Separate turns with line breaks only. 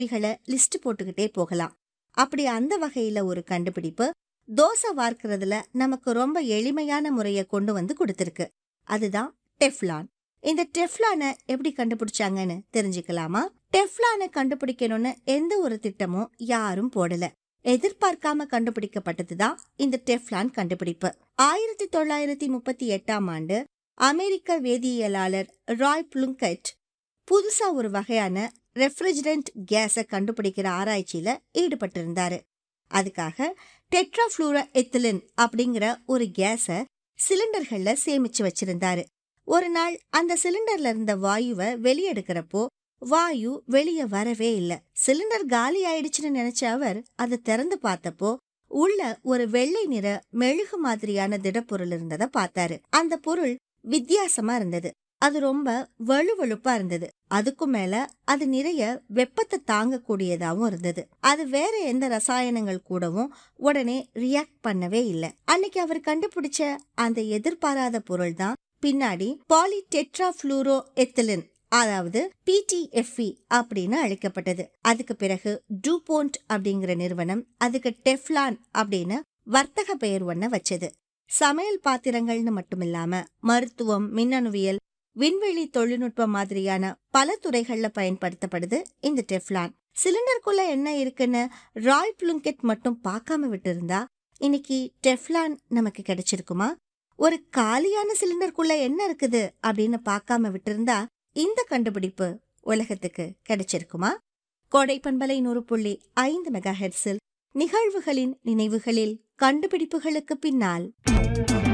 கேள்விகளை லிஸ்ட் போட்டுக்கிட்டே போகலாம் அப்படி அந்த வகையில ஒரு கண்டுபிடிப்பு தோசை வார்க்கறதுல நமக்கு ரொம்ப எளிமையான முறையை கொண்டு வந்து கொடுத்திருக்கு அதுதான் டெஃப்லான் இந்த டெஃப்லானை எப்படி கண்டுபிடிச்சாங்கன்னு தெரிஞ்சுக்கலாமா டெஃப்லானை கண்டுபிடிக்கணும்னு எந்த ஒரு திட்டமும் யாரும் போடல எதிர்பார்க்காம கண்டுபிடிக்கப்பட்டதுதான் இந்த டெஃப்லான் கண்டுபிடிப்பு ஆயிரத்தி தொள்ளாயிரத்தி முப்பத்தி எட்டாம் ஆண்டு அமெரிக்க வேதியியலாளர் ராய் புளுங்கெட் புதுசா ஒரு வகையான ரெஃப்ரிஜரண்ட் கேஸை கண்டுபிடிக்கிற ஆராய்ச்சியில ஈடுபட்டிருந்தாரு அதுக்காக டெட்ராஃப்ளூரா எத்திலின் அப்படிங்கிற ஒரு கேஸை சிலிண்டர்கள்ல சேமிச்சு வச்சிருந்தாரு ஒரு நாள் அந்த சிலிண்டர்ல இருந்த வாயுவை வெளியெடுக்கிறப்போ வாயு வெளியே வரவே இல்ல சிலிண்டர் காலி ஆயிடுச்சுன்னு நினைச்ச அவர் அதை திறந்து பார்த்தப்போ உள்ள ஒரு வெள்ளை நிற மெழுகு மாதிரியான திடப்பொருள் இருந்ததை பார்த்தாரு அந்த பொருள் வித்தியாசமா இருந்தது அது ரொம்ப வழுவழுப்பா இருந்தது அதுக்கும் மேல அது நிறைய வெப்பத்தை தாங்கக்கூடியதாவும் இருந்தது அது வேற எந்த ரசாயனங்கள் கூடவும் உடனே ரியாக்ட் பண்ணவே இல்லை அன்னைக்கு அவர் கண்டுபிடிச்ச அந்த எதிர்பாராத பொருள் தான் பின்னாடி பாலி டெட்ராஃப்ளூரோ எத்திலின் அதாவது பிடிஎஃப்இ அப்படின்னு அழைக்கப்பட்டது அதுக்கு பிறகு டூபோண்ட் அப்படிங்கிற நிறுவனம் அதுக்கு டெஃப்லான் அப்படின்னு வர்த்தக பெயர் ஒன்ன வச்சது சமையல் பாத்திரங்கள்னு மட்டுமில்லாம மருத்துவம் மின்னணுவியல் விண்வெளி தொழில்நுட்பம் மாதிரியான பல துறைகள்ல பயன்படுத்தப்படுது இந்த டெஃப்லான் சிலிண்டருக்குள்ள என்ன இருக்குன்னு ராய் புளுங்கெட் மட்டும் பார்க்காம விட்டிருந்தா இன்னைக்கு டெஃப்லான் நமக்கு கிடைச்சிருக்குமா ஒரு காலியான சிலிண்டருக்குள்ள என்ன இருக்குது அப்படின்னு பார்க்காம விட்டிருந்தா இந்த கண்டுபிடிப்பு உலகத்துக்கு கிடைச்சிருக்குமா கோடை பண்பலை நூறு புள்ளி ஐந்து மெகா ஹெர்ஸில் நிகழ்வுகளின் நினைவுகளில் கண்டுபிடிப்புகளுக்கு பின்னால்